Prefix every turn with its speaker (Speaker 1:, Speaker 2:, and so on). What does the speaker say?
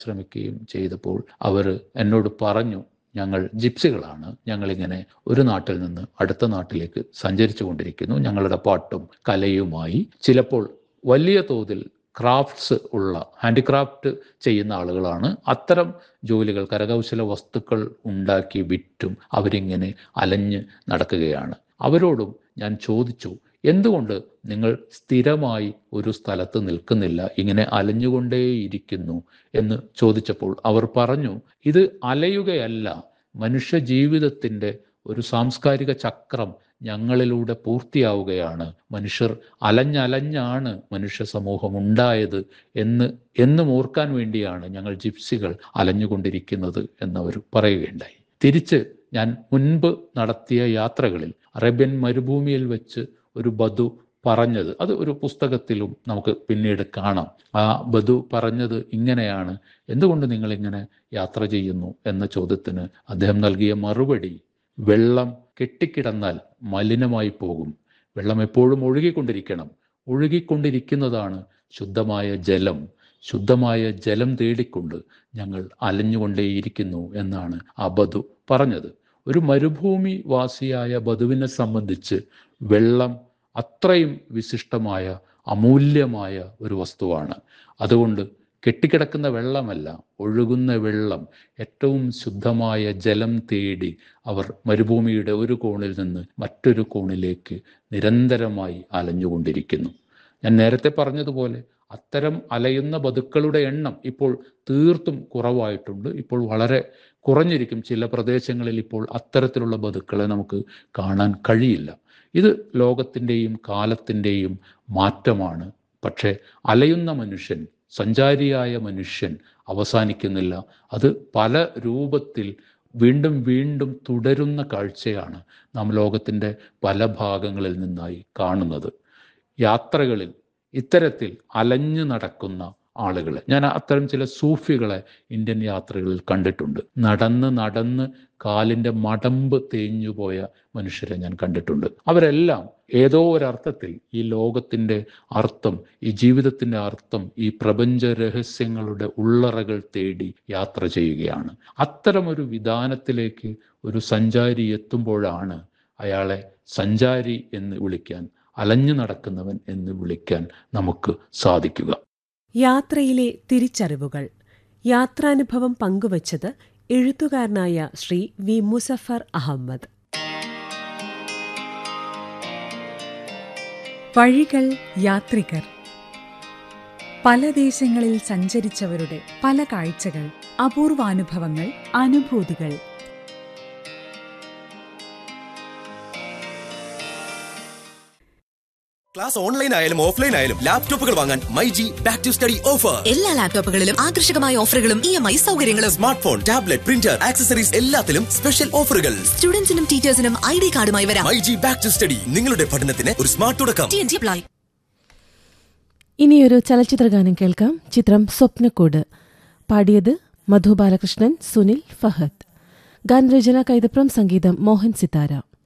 Speaker 1: ശ്രമിക്കുകയും ചെയ്തപ്പോൾ അവർ എന്നോട് പറഞ്ഞു ഞങ്ങൾ ജിപ്സികളാണ് ഞങ്ങളിങ്ങനെ ഒരു നാട്ടിൽ നിന്ന് അടുത്ത നാട്ടിലേക്ക് സഞ്ചരിച്ചു കൊണ്ടിരിക്കുന്നു ഞങ്ങളുടെ പാട്ടും കലയുമായി ചിലപ്പോൾ വലിയ തോതിൽ ക്രാഫ്റ്റ്സ് ഉള്ള ഹാൻഡിക്രാഫ്റ്റ് ചെയ്യുന്ന ആളുകളാണ് അത്തരം ജോലികൾ കരകൗശല വസ്തുക്കൾ ഉണ്ടാക്കി വിറ്റും അവരിങ്ങനെ അലഞ്ഞ് നടക്കുകയാണ് അവരോടും ഞാൻ ചോദിച്ചു എന്തുകൊണ്ട് നിങ്ങൾ സ്ഥിരമായി ഒരു സ്ഥലത്ത് നിൽക്കുന്നില്ല ഇങ്ങനെ അലഞ്ഞുകൊണ്ടേയിരിക്കുന്നു എന്ന് ചോദിച്ചപ്പോൾ അവർ പറഞ്ഞു ഇത് അലയുകയല്ല മനുഷ്യ ജീവിതത്തിൻ്റെ ഒരു സാംസ്കാരിക ചക്രം ഞങ്ങളിലൂടെ പൂർത്തിയാവുകയാണ് മനുഷ്യർ അലഞ്ഞലഞ്ഞാണ് മനുഷ്യ സമൂഹം ഉണ്ടായത് എന്ന് എന്നും ഓർക്കാൻ വേണ്ടിയാണ് ഞങ്ങൾ ജിപ്സികൾ അലഞ്ഞുകൊണ്ടിരിക്കുന്നത് എന്നവർ പറയുകയുണ്ടായി തിരിച്ച് ഞാൻ മുൻപ് നടത്തിയ യാത്രകളിൽ അറേബ്യൻ മരുഭൂമിയിൽ വെച്ച് ഒരു ബധു പറഞ്ഞത് അത് ഒരു പുസ്തകത്തിലും നമുക്ക് പിന്നീട് കാണാം ആ ബധു പറഞ്ഞത് ഇങ്ങനെയാണ് എന്തുകൊണ്ട് നിങ്ങൾ ഇങ്ങനെ യാത്ര ചെയ്യുന്നു എന്ന ചോദ്യത്തിന് അദ്ദേഹം നൽകിയ മറുപടി വെള്ളം കെട്ടിക്കിടന്നാൽ മലിനമായി പോകും വെള്ളം എപ്പോഴും ഒഴുകിക്കൊണ്ടിരിക്കണം ഒഴുകിക്കൊണ്ടിരിക്കുന്നതാണ് ശുദ്ധമായ ജലം ശുദ്ധമായ ജലം തേടിക്കൊണ്ട് ഞങ്ങൾ അലഞ്ഞുകൊണ്ടേയിരിക്കുന്നു എന്നാണ് ആ ബധു പറഞ്ഞത് ഒരു മരുഭൂമി വാസിയായ ബധുവിനെ സംബന്ധിച്ച് വെള്ളം അത്രയും വിശിഷ്ടമായ അമൂല്യമായ ഒരു വസ്തുവാണ് അതുകൊണ്ട് കെട്ടിക്കിടക്കുന്ന വെള്ളമല്ല ഒഴുകുന്ന വെള്ളം ഏറ്റവും ശുദ്ധമായ ജലം തേടി അവർ മരുഭൂമിയുടെ ഒരു കോണിൽ നിന്ന് മറ്റൊരു കോണിലേക്ക് നിരന്തരമായി അലഞ്ഞുകൊണ്ടിരിക്കുന്നു ഞാൻ നേരത്തെ പറഞ്ഞതുപോലെ അത്തരം അലയുന്ന ബതുക്കളുടെ എണ്ണം ഇപ്പോൾ തീർത്തും കുറവായിട്ടുണ്ട് ഇപ്പോൾ വളരെ കുറഞ്ഞിരിക്കും ചില പ്രദേശങ്ങളിൽ ഇപ്പോൾ അത്തരത്തിലുള്ള ബതുക്കളെ നമുക്ക് കാണാൻ കഴിയില്ല ഇത് ലോകത്തിൻ്റെയും കാലത്തിൻ്റെയും മാറ്റമാണ് പക്ഷേ അലയുന്ന മനുഷ്യൻ സഞ്ചാരിയായ മനുഷ്യൻ അവസാനിക്കുന്നില്ല അത് പല രൂപത്തിൽ വീണ്ടും വീണ്ടും തുടരുന്ന കാഴ്ചയാണ് നാം ലോകത്തിൻ്റെ പല ഭാഗങ്ങളിൽ നിന്നായി കാണുന്നത് യാത്രകളിൽ ഇത്തരത്തിൽ അലഞ്ഞു നടക്കുന്ന ആളുകൾ ഞാൻ അത്തരം ചില സൂഫികളെ ഇന്ത്യൻ യാത്രകളിൽ കണ്ടിട്ടുണ്ട് നടന്ന് നടന്ന് കാലിൻ്റെ മടമ്പ് തേഞ്ഞുപോയ മനുഷ്യരെ ഞാൻ കണ്ടിട്ടുണ്ട് അവരെല്ലാം ഏതോ ഒരർത്ഥത്തിൽ ഈ ലോകത്തിൻ്റെ അർത്ഥം ഈ ജീവിതത്തിൻ്റെ അർത്ഥം ഈ പ്രപഞ്ച രഹസ്യങ്ങളുടെ ഉള്ളറകൾ തേടി യാത്ര ചെയ്യുകയാണ് അത്തരമൊരു വിധാനത്തിലേക്ക് ഒരു സഞ്ചാരി എത്തുമ്പോഴാണ് അയാളെ സഞ്ചാരി എന്ന് വിളിക്കാൻ അലഞ്ഞു നടക്കുന്നവൻ എന്ന് വിളിക്കാൻ നമുക്ക് സാധിക്കുക
Speaker 2: യാത്രയിലെ തിരിച്ചറിവുകൾ യാത്രാനുഭവം പങ്കുവച്ചത് എഴുത്തുകാരനായ ശ്രീ വി മുസഫർ അഹമ്മദ്
Speaker 3: വഴികൾ യാത്രികർ പല ദേശങ്ങളിൽ സഞ്ചരിച്ചവരുടെ പല കാഴ്ചകൾ അപൂർവാനുഭവങ്ങൾ അനുഭൂതികൾ
Speaker 4: ക്ലാസ് ഓൺലൈൻ ആയാലും ഓഫ്ലൈൻ ആയാലും ലാപ്ടോപ്പുകൾ വാങ്ങാൻ myG back to study offer
Speaker 5: എല്ലാ ലാപ്ടോപ്പുകളിലും ആകർഷകമായ ഓഫറുകളും ഇ എം ഐ സൗകര്യങ്ങളും
Speaker 4: smartphone tablet printer accessories എല്ലാത്തിലും സ്പെഷ്യൽ ഓഫറുകൾ
Speaker 5: സ്റ്റുഡൻസിനും ടീച്ചേഴ്സിനും ഐ ഡി കാർഡുമായി വരാം
Speaker 4: myG back to study നിങ്ങളുടെ പഠനത്തിന് ഒരു സ്മാർട്ട് തുടക്കം
Speaker 5: ടി എൻ ജി അപ്ലൈ
Speaker 6: ഇനിയൊരു ചലച്ചിത്ര ഗാനം കേൾക്കാം ചിത്രം സ്വപ്നക്കൂട് പാടിയത് മധു ബാലകൃഷ്ണൻ സുനിൽ ഫഹദ് ഗാനരചന കൈതപ്രം സംഗീതം മോഹൻ സിതാര